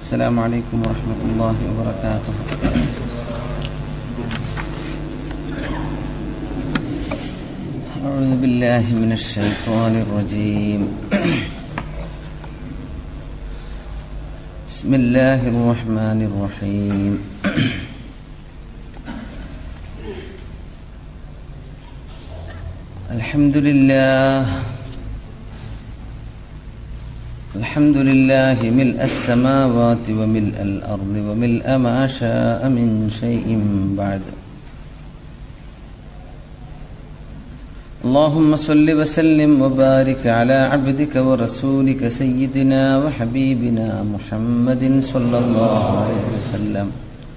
السلام عليكم ورحمة الله وبركاته أعوذ بالله من الشيطان الرجيم بسم الله الرحمن الرحيم الحمد لله الحمد لله ملء السماوات وملء الأرض وملء ما شاء من شيء بعد اللهم صل وسلم وبارك على عبدك ورسولك سيدنا وحبيبنا محمد صلى الله عليه وسلم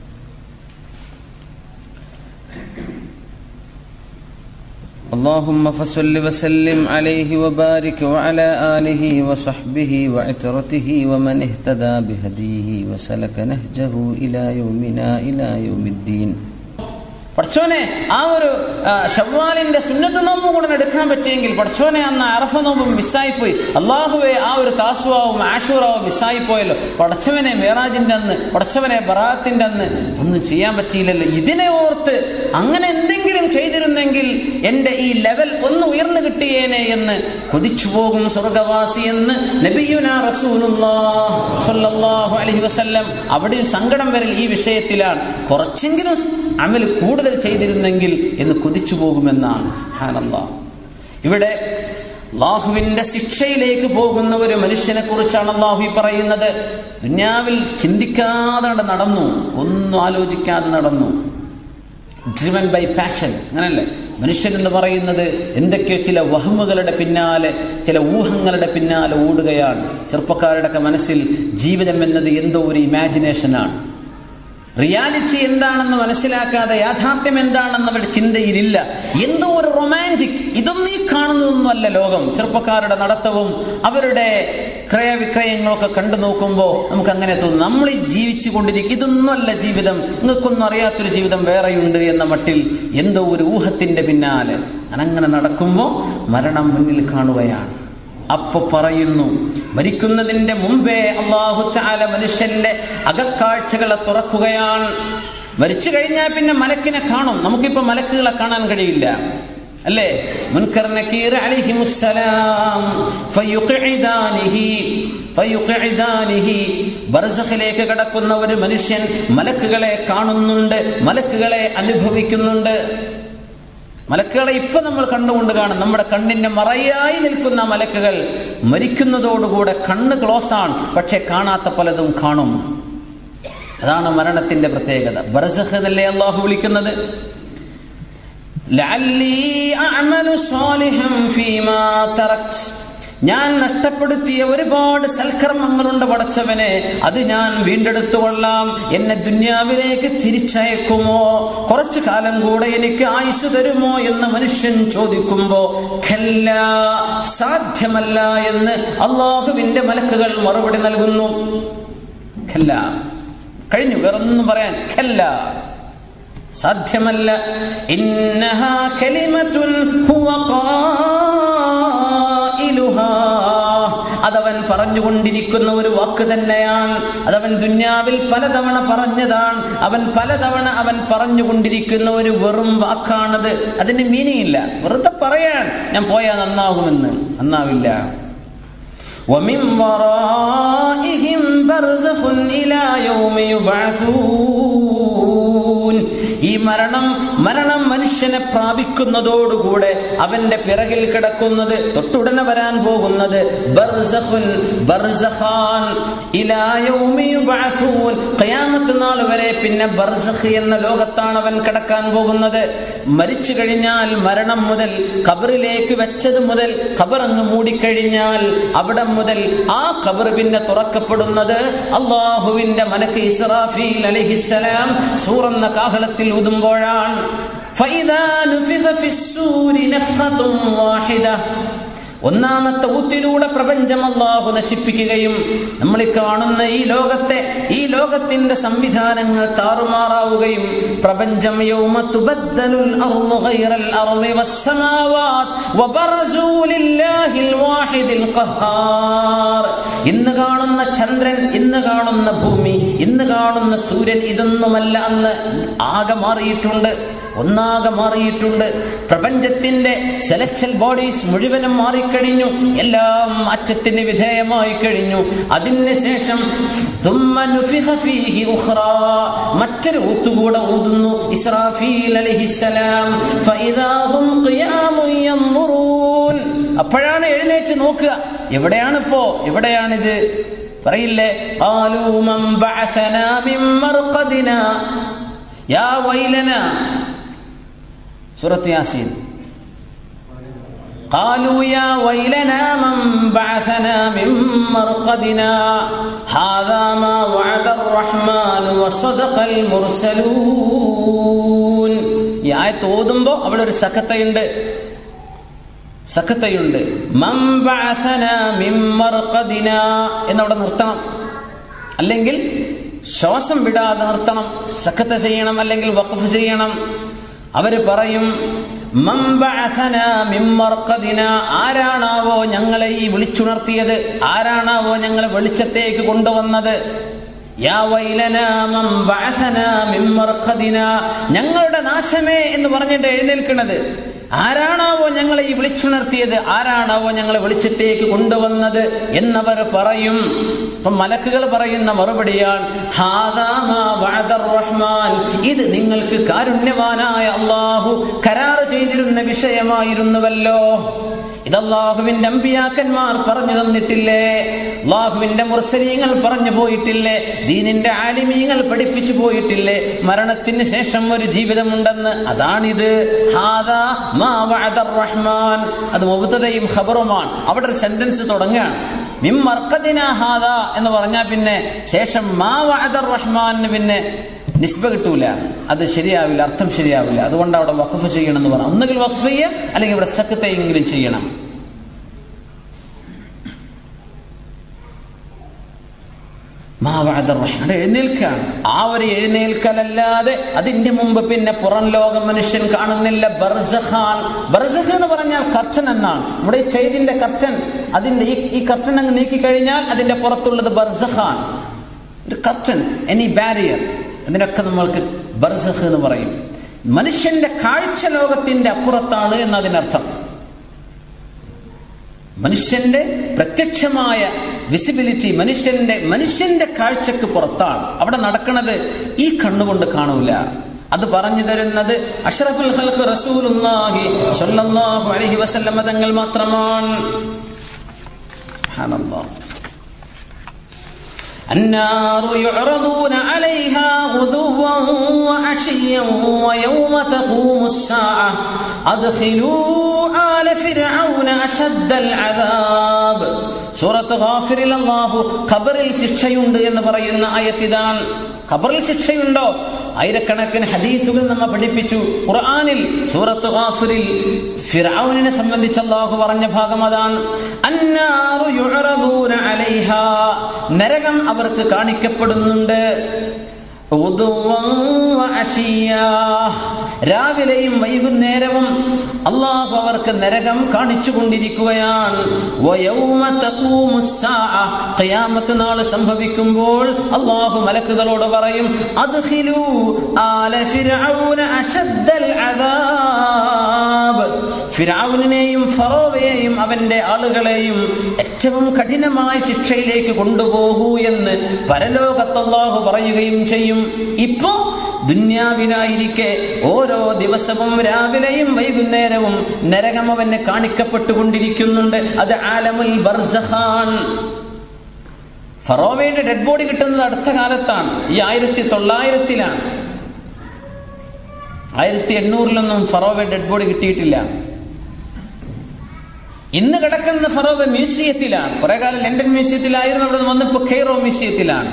اللهم فصل وسلم عليه وبارك وعلى آله وصحبه وعترته ومن اهتدى بهديه وسلك نهجه إلى يومنا إلى يوم الدين പഠിച്ചോനെ ആ ഒരു ആ, ഷവ്വാലിന്റെ സുന്നത്ത് നോമ്പും കൂടെ എടുക്കാൻ പറ്റിയെങ്കിൽ പഠിച്ചോനെ അന്ന് അറഫ നോമ്പും മിസ്സായിപ്പോയി അള്ളാഹുവെ ആ ഒരു താസുവാവും ആഷൂറാവും മിസ്സായിപ്പോയല്ലോ പടച്ചവനെ മേറാജിന്റെ അന്ന് പടച്ചവനെ ബറാത്തിന്റെ അന്ന് ഒന്നും ചെയ്യാൻ പറ്റിയില്ലല്ലോ ഇതിനെ ഓർത്ത് അങ്ങനെ എന്തെങ്കിലും ചെയ്തിരുന്നെങ്കിൽ എൻ്റെ ഈ ലെവൽ ഒന്ന് ഉയർന്നു കിട്ടിയേനെ എന്ന് കൊതിച്ചു പോകും സ്വർഗവാസി എന്ന് നബിയുന റസൂലുള്ളാഹ് സ്വല്ലല്ലാഹു അലൈഹി വസല്ലം അവിടെയും സങ്കടം വരൽ ഈ വിഷയത്തിലാണ് കുറച്ചെങ്കിലും അമൽ കൂടുതൽ ചെയ്തിരുന്നെങ്കിൽ എന്ന് കൊതിച്ചു പോകുമെന്നാണ് സുബ്ഹാനല്ലാഹ് ഇവിടെ അള്ളാഹുവിന്റെ ശിക്ഷയിലേക്ക് പോകുന്ന ഒരു മനുഷ്യനെ കുറിച്ചാണ് അള്ളാഹു ഈ പറയുന്നത് ദുന്യാവിൽ ചിന്തിക്കാതെ നടന്നു ഒന്നും ആലോചിക്കാതെ നടന്നു ഡ്രിവൻ ബൈ പാഷൻ അങ്ങനല്ലേ മനുഷ്യൻ എന്ന് പറയുന്നത് എന്തൊക്കെയോ ചില വഹമുകളുടെ പിന്നാലെ ചില ഊഹങ്ങളുടെ പിന്നാലെ ഓടുകയാണ് ചെറുപ്പക്കാരുടെയൊക്കെ മനസ്സിൽ ജീവിതം എന്നത് എന്തോ ഒരു ഇമാജിനേഷനാണ് റിയാലിറ്റി എന്താണെന്ന് മനസ്സിലാക്കാതെ യാഥാർത്ഥ്യം എന്താണെന്ന് അവരുടെ ചിന്തയിലില്ല എന്തോ ഒരു റൊമാൻറ്റിക് ഇതൊന്നും ഈ കാണുന്നതൊന്നുമല്ല ലോകം ചെറുപ്പക്കാരുടെ നടത്തവും അവരുടെ ക്രയവിക്രയങ്ങളൊക്കെ കണ്ടു നോക്കുമ്പോൾ നമുക്ക് അങ്ങനെ തോന്നും നമ്മൾ ഈ ജീവിച്ചു കൊണ്ടിരിക്കും ഇതൊന്നുമല്ല ജീവിതം നിങ്ങൾക്കൊന്നും അറിയാത്തൊരു ജീവിതം വേറെയുണ്ട് എന്ന മട്ടിൽ എന്തോ ഒരു ഊഹത്തിന്റെ പിന്നാലെ അങ്ങനെ നടക്കുമ്പോൾ മരണം മുന്നിൽ കാണുകയാണ് അപ്പൊ പറയുന്നു മരിക്കുന്നതിന്റെ മുമ്പേ അള്ളാഹു ചാല മനുഷ്യന്റെ അകക്കാഴ്ചകളെ തുറക്കുകയാണ് മരിച്ചു കഴിഞ്ഞാൽ പിന്നെ മലക്കിനെ കാണും നമുക്കിപ്പോ മലക്കുകളെ കാണാൻ കഴിയില്ല അല്ലേ മുൻകർ നക്കീർ അലൈഹിമുസ്സലാം ഫയുഖിദാനിഹി ഫയുഖിദാനിഹി ബർസഖിലേക്ക് കടക്കുന്ന ഒരു മനുഷ്യൻ മലക്കുകളെ കാണുന്നുണ്ട് മലക്കുകളെ അനുഭവിക്കുന്നുണ്ട് മലക്കുകളെ ഇപ്പൊ നമ്മൾ കണ്ടുകൊണ്ട് കാണും നമ്മുടെ കണ്ണിന്റെ മറയായി നിൽക്കുന്ന മലക്കുകൾ മരിക്കുന്നതോടുകൂടെ കണ്ണ് ക്ലോസ് ആണ് പക്ഷെ കാണാത്ത പലതും കാണും അതാണ് മരണത്തിന്റെ പ്രത്യേകത ബർസഖ് എന്നല്ലേ അള്ളാഹു വിളിക്കുന്നത് ലഅല്ലി അഅമലു സാലിഹൻ ഫീമാ തറക്ത് ഞാൻ നഷ്ടപ്പെടുത്തിയ ഒരുപാട് സൽക്കർമ്മങ്ങളുണ്ട് പടച്ചവനെ അത് ഞാൻ വീണ്ടെടുത്തുകൊള്ളാം എന്നെ ദുന്യാവിലേക്ക് തിരിച്ചയക്കുമോ കുറച്ചു കാലം കൂടെ എനിക്ക് ആയുസ് തരുമോ എന്ന് മനുഷ്യൻ ചോദിക്കുമ്പോ ഖല്ല സാധ്യമല്ല എന്ന് അള്ളാഹുവിന്റെ മലക്കുകൾ മറുപടി നൽകുന്നു ഖല്ല കഴിഞ്ഞു വേറൊന്നും പറയാൻ ഖല്ല സാധ്യമല്ല ഇന്നഹാ കലിമത്തുൻ ഹുവ ഖായിലുഹാ അതവൻ പറഞ്ഞുകൊണ്ടിരിക്കുന്ന ഒരു വാക്ക് തന്നെയാണ് അതവൻ ദുന്യാവിൽ പലതവണ പറഞ്ഞതാണ് അവൻ പലതവണ അവൻ പറഞ്ഞുകൊണ്ടിരിക്കുന്ന ഒരു വെറും വാക്കാണത് അതിന് മീനിങ് ഇല്ല വെറുതെ പറയാൻ ഞാൻ പോയാൽ നന്നാകുമെന്ന് നന്നാവില്ല ومن ورائهم برزخ إلى يوم يبعثون ഈ മരണം മരണം മനുഷ്യനെ പ്രാപിക്കുന്നതോടുകൂടെ അവന്റെ പിറകിൽ കിടക്കുന്നത് തൊട്ടുടനെ വരാൻ പോകുന്നത് ബർസഖുൻ ബർസഖാൻ ഇലാ യൗമി യുബ്അസൂൻ ഖിയാമത്ത് നാൾ വരെ പിന്നെ ബർസഖ് എന്ന ലോകത്താണ് അവൻ കിടക്കാൻ പോകുന്നത് മരിച്ചു കഴിഞ്ഞാൽ മരണം മുതൽ ഖബറിലേക്ക് വെച്ചത് മുതൽ ഖബർ അങ്ങ് മൂടിക്കഴിഞ്ഞാൽ അവിടെ മുതൽ ആ ഖബർ പിന്നെ തുറക്കപ്പെടുന്നത് അള്ളാഹുവിന്റെ മലക്ക് ഇസ്രാഫീൽ അലൈഹിസ്സലാം സൂറന്ന കാഹളത്തിൽ ഊതുമ്പോഴാണ് فإذا نفخ في السور نفخة واحدة ഒന്നാമത്തെ ഊത്തിലൂടെ പ്രപഞ്ചം അള്ളാഹു നശിപ്പിക്കുകയും നമ്മൾ ഈ കാണുന്ന ഈ ലോകത്തെ ഈ ലോകത്തിന്റെ സംവിധാനങ്ങൾ താറുമാറാവുകയും പ്രപഞ്ചം യൗമ തുബദ്ദലുൽ അർളു ഗൈറൽ അർളി വസ്സമാവാത് വബറസൂ ലില്ലാഹിൽ വാഹിദിൽ ഖഹാർ ഇന്ന് കാണുന്ന ചന്ദ്രൻ ഇന്ന് കാണുന്ന ഭൂമി ഇന്ന് കാണുന്ന സൂര്യൻ ഇതൊന്നുമല്ല അന്ന് ആകെ മാറിയിട്ടുണ്ട് ഒന്നാകെ മാറിയിട്ടുണ്ട് പ്രപഞ്ചത്തിന്റെ സെലസ്റ്റൽ ബോഡീസ് മുഴുവനും മാറിക്കഴിഞ്ഞു എല്ലാം മാറ്റത്തിന് വിധേയമായി കഴിഞ്ഞു അതിന് ശേഷം ثم نفخ فيه أخرى മറ്റൊരു ഊത്തുകൂടെ ഊതുന്നു ഇസ്രാഫീൽ അലൈഹിസ്സലാം فإذا هم قيام ينظرون അപ്പോഴാണ് എഴുന്നേറ്റ് നോക്കുക എവിടെയാണിപ്പോ എവിടെയാണിത് പറയില്ലേ قالوا من بعثنا من مرقدنا يا ويلنا സൂറത്ത് യാസീൻ قالوا يا ويلنا من بعثنا من مرقدنا هذا ما وعد الرحمن وصدق المرسلون ഈ ആയത്ത് ഓതുമ്പോ അവിടെ ഒരു സഖത്തയുണ്ട് സഖത്തയുണ്ട് മം ബഅഥനാ മിൻ മർഖദിനാ എന്നവിടെ നിർത്തണം അല്ലെങ്കിൽ ശ്വാസം വിടാതെ നിർത്തണം സഖത്ത ചെയ്യണം അല്ലെങ്കിൽ വഖഫ് ചെയ്യണം അവര് പറയും മം ബഅഥനാ മിൻ മർഖദിനാ ആരാണാവോ ഞങ്ങളെ ഈ വിളിച്ചുണർത്തിയത് ആരാണാവോ ഞങ്ങളെ വെളിച്ചത്തേക്ക് കൊണ്ടുവന്നത് യാ വൈലനാ മൻ ബഅഥനാ മിൻ മർഖദിനാ ഞങ്ങളുടെ നാശമേ എന്ന് പറഞ്ഞിട്ട് എഴുന്നേൽക്കുന്നത് ആരാണാവോ ഞങ്ങളെ ഈ വിളിച്ചുണർത്തിയത് ആരാണാവോ ഞങ്ങളെ വെളിച്ചത്തേക്ക് കൊണ്ടുവന്നത് എന്നവർ പറയും അപ്പൊ മലക്കുകൾ പറയുന്ന മറുപടിയാണ് "ഹാദാ മാ വഅദർ റഹ്മാൻ ഇത് നിങ്ങൾക്ക് കാരുണ്യവാനായ അള്ളാഹു കരാർ ചെയ്തിരുന്ന വിഷയമായിരുന്നുവല്ലോ ഇത് അള്ളാഹുവിന്റെ അമ്പിയാക്കന്മാർ പറഞ്ഞു തന്നിട്ടില്ലേ അള്ളാഹുവിന്റെ മുർസലീങ്ങൾ പറഞ്ഞു പോയിട്ടില്ലേ ദീനിന്റെ ആലിമീങ്ങൾ പഠിപ്പിച്ചു പോയിട്ടില്ലേ മരണത്തിന് ശേഷം ഒരു ജീവിതമുണ്ടെന്ന് അതാണിത് ഹാദാ മാ വഅദർ റഹ്മാൻ അത് മുബത്തതയും ഖബറുമാണ് അവിടെ ഒരു സെന്റൻസ് തുടങ്ങുകയാണ് മിം മർക്കദിന ഹാദ എന്ന് പറഞ്ഞാൽ പിന്നെ ശേഷം മാ വഅദർ റഹ്മാന് പിന്നെ നിസ്ബ കിട്ടൂല അത് ശരിയാവില്ല അർത്ഥം ശരിയാവില്ല അതുകൊണ്ട് അവിടെ വഖഫ് ചെയ്യണം എന്ന് പറഞ്ഞു ഒന്നുകിൽ വഖഫ് ചെയ്യുക അല്ലെങ്കിൽ ഇവിടെ സക്കത്തെയെങ്കിലും ചെയ്യണം മാവാദർ എഴുന്നേൽക്കാണ് ആ ഒരു എഴുന്നേൽക്കലല്ലാതെ അതിന്റെ മുമ്പ് പിന്നെ പുറം ലോകം മനുഷ്യൻ കാണുന്നില്ല ബർസഖാൻ ബർസഖ് എന്ന് പറഞ്ഞാൽ കർട്ടൻ എന്നാണ് നമ്മുടെ ഈ സ്റ്റേജിന്റെ കർട്ടൻ അതിന്റെ ഈ ഈ കർട്ടൻ അങ്ങ് നീക്കിക്കഴിഞ്ഞാൽ അതിന്റെ പുറത്തുള്ളത് ബർസഖാൻ ഒരു കർട്ടൻ എനി ബാരിയർ അതിനൊക്കെ നമ്മൾക്ക് ബർസഖ് എന്ന് പറയും മനുഷ്യന്റെ കാഴ്ച ലോകത്തിന്റെ അപ്പുറത്താണ് എന്നതിനർത്ഥം മനുഷ്യന്റെ പ്രത്യക്ഷമായ വിസിബിലിറ്റി മനുഷ്യന്റെ മനുഷ്യന്റെ കാഴ്ചക്ക് പുറത്താണ് അവിടെ നടക്കുന്നത് ഈ കണ്ണുകൊണ്ട് കാണൂല അത് പറഞ്ഞു തരുന്നത് അഷ്റഫുൽ ഖൽഖ് റസൂലുള്ളാഹി സ്വല്ലല്ലാഹു അലൈഹി വസല്ലം തങ്ങൾ മാത്രമാണ് സുബ്ഹാനല്ലാഹ് النار يعرضون عليها غدوا وعشيا ويوم تقوم الساعة أدخلوا آل فرعون أشد العذاب സൂറത്ത് ഗാഫിറിൽ അല്ലാഹു ഖബറിൽ ശിക്ഷയുണ്ട് എന്ന് പറയുന്ന ആയത്തിതാണ് ഖബറിൽ ശിക്ഷയുണ്ടോ ആയിരക്കണക്കിന് ഹദീസുകൾ നമ്മെ പഠിപ്പിച്ചു ഖുർആനിൽ സൂറത്ത് ഗാഫിറിൽ ഫിർഔനിനെ സംബന്ധിച്ച് അല്ലാഹു പറഞ്ഞ ഭാഗം അതാണ് അന്നാറു യുഅറദൂന അലൈഹാ നരകം അവർക്ക് കാണിക്കപ്പെടുന്നുണ്ട് ഉദുവൻ വഅശിയ്യാ. രാവിലെയും വൈകുന്നേരവും അള്ളാഹു അവർക്ക് നരകം കാണിച്ചു കൊണ്ടിരിക്കുകയാണ് വയൗമ തഖൂമുസ്സാഅ. ഖിയാമത്ത് നാൾ സംഭവിക്കുമ്പോൾ അള്ളാഹു മലക്കുകളോട് പറയും അദ്ഖിലൂ ആല ഫിർഔന അശദ്ദൽ അദാബ് ഫിർഔനെയും ഫറോവയെയും അവന്റെ ആളുകളെയും ഏറ്റവും കഠിനമായ ശിക്ഷയിലേക്ക് കൊണ്ടുപോകൂ എന്ന് പരലോകത്ത് അല്ലാഹു പറയുകയും ചെയ്യും ഇപ്പോ ദുന്യാവിലായിരിക്കെ ഓരോ ദിവസവും രാവിലെയും വൈകുന്നേരവും നരകം അവന് കാണിക്കപ്പെട്ടുകൊണ്ടിരിക്കുന്നുണ്ട് അത് ആലമുൽ ബർസഖാൻ ഫറോവയുടെ ഡെഡ് ബോഡി കിട്ടുന്നത് അടുത്ത കാലത്താണ് ഈ ആയിരത്തി തൊള്ളായിരത്തിലാണ് ആയിരത്തി എണ്ണൂറിലൊന്നും ഫറോവ ഡെഡ് ബോഡി കിട്ടിയിട്ടില്ല ഇന്ന് കിടക്കുന്ന ഫറോവ മ്യൂസിയത്തിലാണ് കുറെ കാലം ലണ്ടൻ മ്യൂസിയത്തിലായിരുന്നു അവിടെ നിന്ന് വന്നിപ്പോ കെയ്റോ മ്യൂസിയത്തിലാണ്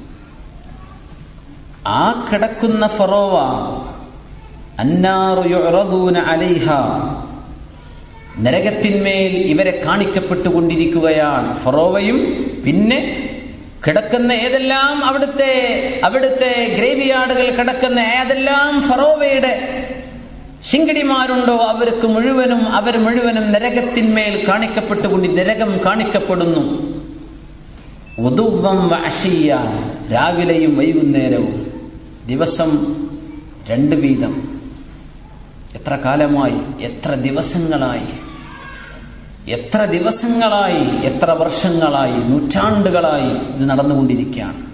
ആ കിടക്കുന്ന ഫറോവ അന്നാറു യുറദൂന അലൈഹ നരകത്തിന്മേൽ ഇവരെ കാണിക്കപ്പെട്ടുകൊണ്ടിരിക്കുകയാണ് ഫറോവയും പിന്നെ കിടക്കുന്ന ഏതെല്ലാം അവിടുത്തെ അവിടുത്തെ ഗ്രേവിയാർഡുകൾ കിടക്കുന്ന ഏതെല്ലാം ഫറോവയുടെ ശിങ്കടിമാരുണ്ടോ അവർക്ക് മുഴുവനും അവർ മുഴുവനും നരകത്തിന്മേൽ കാണിക്കപ്പെട്ടുകൊണ്ട് നരകം കാണിക്കപ്പെടുന്നു ഉതുവം വഅശിയ രാവിലെയും വൈകുന്നേരവും ദിവസം രണ്ട് വീതം എത്ര കാലമായി എത്ര ദിവസങ്ങളായി എത്ര ദിവസങ്ങളായി എത്ര വർഷങ്ങളായി നൂറ്റാണ്ടുകളായി ഇത് നടന്നുകൊണ്ടിരിക്കുകയാണ്